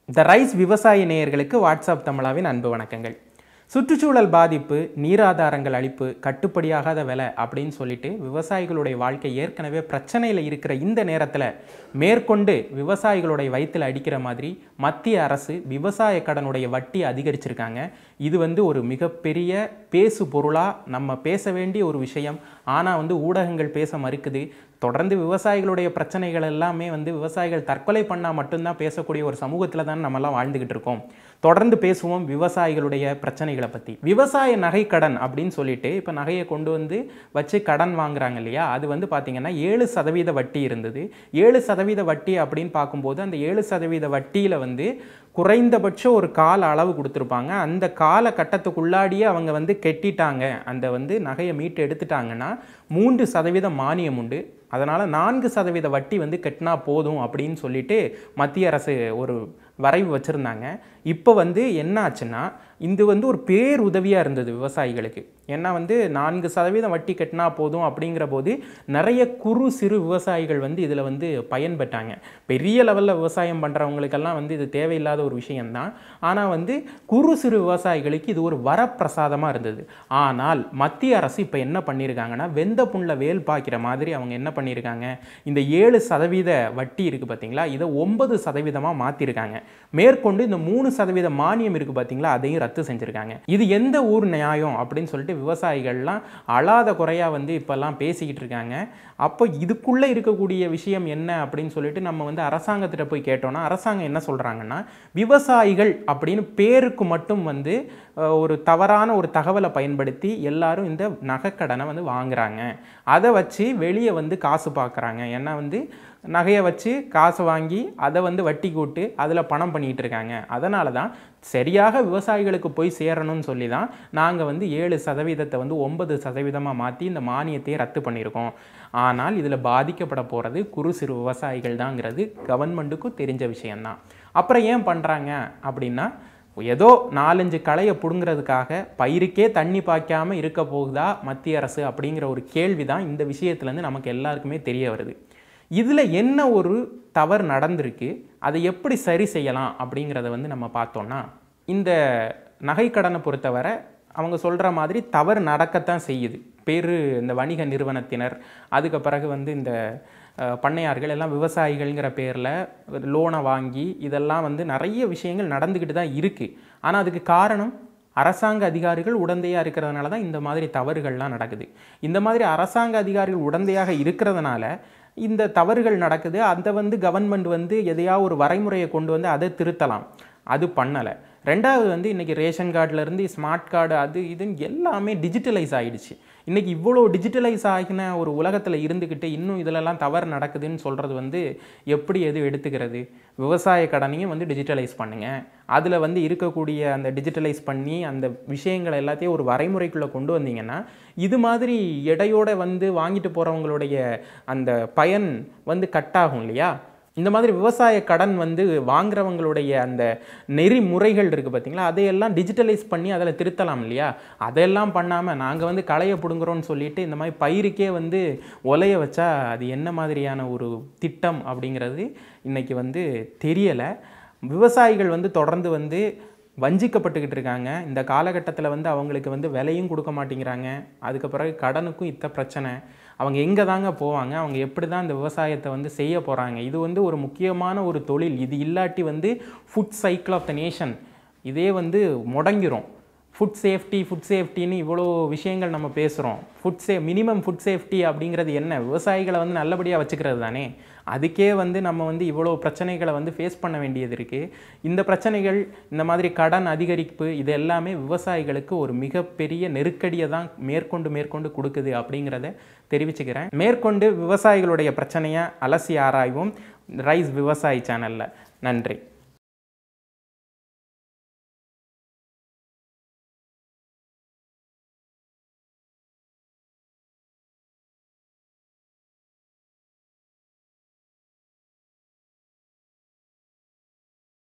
the rise விவசாய நேயர்களுக்கு WhatsApp தமிழாவின் அன்பு வணக்கங்கள் சுற்றுச்சூழல் பாதிப்பு நீராதாரங்கள் அழிப்பு கட்டுப்படியாகாத விலை அப்படின்னு சொல்லிட்டு விவசாயிகளுடைய வாழ்க்கை ஏற்கனவே பிரச்சனையில் இருக்கிற இந்த நேரத்தில் மேற்கொண்டு விவசாயிகளுடைய வயிற்றில் அடிக்கிற மாதிரி மத்திய அரசு விவசாய கடனுடைய வட்டி அதிகரிச்சிருக்காங்க இது வந்து ஒரு மிகப்பெரிய பேசு பொருளாக நம்ம பேச வேண்டிய ஒரு விஷயம் ஆனால் வந்து ஊடகங்கள் பேச மறுக்குது தொடர்ந்து விவசாயிகளுடைய பிரச்சனைகள் எல்லாமே வந்து விவசாயிகள் தற்கொலை பண்ணால் மட்டும்தான் பேசக்கூடிய ஒரு சமூகத்தில் தான் நம்மலாம் வாழ்ந்துக்கிட்டு இருக்கோம் தொடர்ந்து பேசுவோம் விவசாயிகளுடைய பிரச்சனைகளை பற்றி விவசாய நகை கடன் அப்படின்னு சொல்லிட்டு இப்போ நகையை கொண்டு வந்து வச்சு கடன் வாங்குறாங்க இல்லையா அது வந்து பார்த்திங்கன்னா ஏழு சதவீத வட்டி இருந்தது ஏழு சதவீத வட்டி அப்படின்னு பார்க்கும்போது அந்த ஏழு சதவீத வட்டியில் வந்து குறைந்தபட்சம் ஒரு கால அளவு கொடுத்துருப்பாங்க அந்த கால கட்டத்துக்குள்ளாடியே அவங்க வந்து கெட்டிட்டாங்க அந்த வந்து நகையை மீட்டு எடுத்துட்டாங்கன்னா மூன்று சதவீத மானியம் உண்டு அதனால் நான்கு சதவீத வட்டி வந்து கட்டினா போதும் அப்படின்னு சொல்லிட்டு மத்திய அரசு ஒரு வரைவு வச்சுருந்தாங்க இப்போ வந்து என்ன ஆச்சுன்னா இது வந்து ஒரு பேர் உதவியாக இருந்தது விவசாயிகளுக்கு ஏன்னா வந்து நான்கு சதவீதம் வட்டி கட்டினா போதும் அப்படிங்கிற போது நிறைய குறு சிறு விவசாயிகள் வந்து இதில் வந்து பயன்பெற்றாங்க பெரிய லெவலில் விவசாயம் பண்ணுறவங்களுக்கெல்லாம் வந்து இது தேவையில்லாத ஒரு விஷயம்தான் ஆனால் வந்து குறு சிறு விவசாயிகளுக்கு இது ஒரு வரப்பிரசாதமாக இருந்தது ஆனால் மத்திய அரசு இப்போ என்ன பண்ணியிருக்காங்கன்னா வெந்த புண்ணில் வேல் பாய்க்கிற மாதிரி அவங்க என்ன பண்ணியிருக்காங்க இந்த ஏழு சதவீத வட்டி இருக்குது பார்த்தீங்களா இதை ஒன்பது சதவீதமாக மாற்றிருக்காங்க மேற்கொண்டு இந்த மூணு சதவீத மானியம் இருக்குது பார்த்தீங்களா அதையும் ரத்து செஞ்சுருக்காங்க இது எந்த ஊர் நியாயம் அப்படின்னு சொல்லிட்டு விவசாயிகள்லாம் அழாத குறையாக வந்து இப்போல்லாம் பேசிக்கிட்டு இருக்காங்க அப்போ இதுக்குள்ளே இருக்கக்கூடிய விஷயம் என்ன அப்படின்னு சொல்லிட்டு நம்ம வந்து அரசாங்கத்திட்ட போய் கேட்டோம்னா அரசாங்கம் என்ன சொல்கிறாங்கன்னா விவசாயிகள் அப்படின்னு பேருக்கு மட்டும் வந்து அஹ், ஒரு தவறான ஒரு தகவலை பயன்படுத்தி எல்லாரும் இந்த நகைக்கடனை வந்து வாங்குறாங்க அதை வச்சு வெளியே வந்து காசு பார்க்குறாங்க ஏன்னா வந்து நகையை வச்சு காசை வாங்கி அதை வந்து வட்டி கூட்டு அதில் பணம் பண்ணிகிட்டு இருக்காங்க அதனால தான் சரியாக விவசாயிகளுக்கு போய் சேரணும்னு சொல்லி தான் நாங்கள் வந்து ஏழு சதவீதத்தை வந்து ஒன்பது சதவீதமாக மாற்றி இந்த மானியத்தை ரத்து பண்ணியிருக்கோம் ஆனால் இதில் பாதிக்கப்பட போகிறது குறு சிறு விவசாயிகள் தாங்கிறது கவர்மெண்ட்டுக்கும் தெரிஞ்ச விஷயம்தான் அப்புறம் ஏன் பண்ணுறாங்க அப்படின்னா ஏதோ நாலஞ்சு களையை பிடுங்கிறதுக்காக பயிருக்கே தண்ணி பாய்க்காம இருக்க போகுதா மத்திய அரசு அப்படிங்கிற ஒரு கேள்வி தான் இந்த விஷயத்துலேருந்து நமக்கு எல்லாருக்குமே தெரிய வருது இதில் என்ன ஒரு தவறு நடந்திருக்கு அதை எப்படி சரி செய்யலாம் அப்படிங்கிறத வந்து நம்ம பார்த்தோம்னா இந்த நகைக்கடனை பொறுத்தவரை அவங்க சொல்கிற மாதிரி தவறு நடக்கத்தான் செய்யுது பேர் இந்த வணிக நிறுவனத்தினர் அதுக்கு பிறகு வந்து இந்த அஹ், பண்ணையார்கள் எல்லாம் விவசாயிகள்ங்கிற பேரில் லோனை வாங்கி இதெல்லாம் வந்து நிறைய விஷயங்கள் நடந்துக்கிட்டு தான் இருக்குது ஆனால் அதுக்கு காரணம் அரசாங்க அதிகாரிகள் உடந்தையாக இருக்கிறதுனால தான் இந்த மாதிரி தவறுகள்லாம் நடக்குது இந்த மாதிரி அரசாங்க அதிகாரிகள் உடந்தையாக இருக்கிறதுனால இந்த தவறுகள் நடக்குது அதை வந்து கவர்மெண்ட் வந்து எதையாவது ஒரு வரைமுறையை கொண்டு வந்து அதை திருத்தலாம் அது பண்ணலை ரெண்டாவது வந்து இன்றைக்கி ரேஷன் கார்டுலேருந்து ஸ்மார்ட் கார்டு அது இதுன்னு எல்லாமே டிஜிட்டலைஸ் ஆகிடுச்சு இன்றைக்கி இவ்வளோ டிஜிட்டலைஸ் ஆகின ஒரு உலகத்தில் இருந்துக்கிட்டு இன்னும் இதிலெல்லாம் தவறு நடக்குதுன்னு சொல்கிறது வந்து எப்படி எது எடுத்துக்கிறது விவசாய கடனையும் வந்து டிஜிட்டலைஸ் பண்ணுங்கள் அதில் வந்து இருக்கக்கூடிய அந்த டிஜிட்டலைஸ் பண்ணி அந்த விஷயங்களை எல்லாத்தையும் ஒரு வரைமுறைக்குள்ளே கொண்டு வந்தீங்கன்னா இது மாதிரி எடையோட வந்து வாங்கிட்டு போகிறவங்களுடைய அந்த பயன் வந்து கட் ஆகும் இல்லையா இந்த மாதிரி விவசாய கடன் வந்து வாங்குறவங்களுடைய அந்த நெறிமுறைகள் இருக்குது பார்த்தீங்களா அதையெல்லாம் டிஜிட்டலைஸ் பண்ணி அதில் திருத்தலாம் இல்லையா அதெல்லாம் பண்ணாமல் நாங்கள் வந்து களையை பிடுங்குறோன்னு சொல்லிட்டு இந்த மாதிரி பயிருக்கே வந்து ஒலைய வச்சா அது என்ன மாதிரியான ஒரு திட்டம் அப்படிங்கிறது இன்றைக்கி வந்து தெரியலை விவசாயிகள் வந்து தொடர்ந்து வந்து வஞ்சிக்கப்பட்டுக்கிட்டு இருக்காங்க இந்த காலகட்டத்தில் வந்து அவங்களுக்கு வந்து விலையும் கொடுக்க மாட்டேங்கிறாங்க அதுக்கு பிறகு கடனுக்கும் இத்த பிரச்சனை அவங்க எங்கே தாங்க போவாங்க அவங்க எப்படி தான் இந்த விவசாயத்தை வந்து செய்ய போகிறாங்க இது வந்து ஒரு முக்கியமான ஒரு தொழில் இது இல்லாட்டி வந்து food cycle of the nation இதே வந்து முடங்கிரும் ஃபுட் சேஃப்டி ஃபுட் சேஃப்டின்னு இவ்வளோ விஷயங்கள் நம்ம பேசுகிறோம் ஃபுட் சே மினிமம் ஃபுட் சேஃப்டி அப்படிங்கிறது என்ன விவசாயிகளை வந்து நல்லபடியாக வச்சுக்கிறது தானே அதுக்கே வந்து நம்ம வந்து இவ்வளோ பிரச்சனைகளை வந்து ஃபேஸ் பண்ண வேண்டியது இருக்குது இந்த பிரச்சனைகள் இந்த மாதிரி கடன் அதிகரிப்பு இது எல்லாமே விவசாயிகளுக்கு ஒரு மிகப்பெரிய நெருக்கடியை தான் மேற்கொண்டு மேற்கொண்டு கொடுக்குது அப்படிங்கிறத தெரிவிச்சுக்கிறேன் மேற்கொண்டு விவசாயிகளுடைய பிரச்சனையை அலசி ஆராய்வோம் ரைஸ் விவசாயி சேனலில் நன்றி